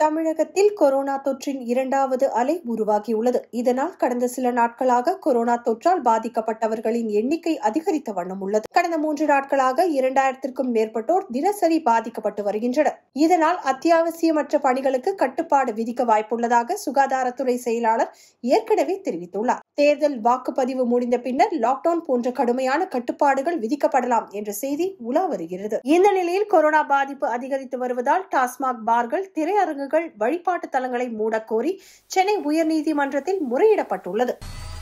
தமிழகத்தில் கொரோனா தொற்றின் இரண்டாவது அலை உருவாகியுள்ளது இதனால் கடந்த சில நாட்களாக கொரோனா தொற்றால் பாதிக்கப்பட்டவர்களின் எண்ணிக்கை அதிகரித்த வண்ணம் உள்ளது கடந்த மூன்று நாட்களாக இரண்டாயிரத்திற்கும் மேற்பட்டோர் தினசரி பாதிக்கப்பட்டு வருகின்றனர் இதனால் அத்தியாவசியமற்ற பணிகளுக்கு கட்டுப்பாடு விதிக்க வாய்ப்புள்ளதாக சுகாதாரத்துறை செயலாளர் ஏற்கனவே தெரிவித்துள்ளார் தேர்தல் வாக்குப்பதிவு முடிந்த பின்னர் லாக்டவுன் போன்ற கடுமையான கட்டுப்பாடுகள் விதிக்கப்படலாம் என்ற செய்தி உலா வருகிறது இந்த நிலையில் கொரோனா பாதிப்பு அதிகரித்து வருவதால் டாஸ்மாக் பார்கள் திரையரங்குகள் வழிபாட்டு தலங்களை மூடக்கோரி சென்னை உயர்நீதிமன்றத்தில் முறையிடப்பட்டுள்ளது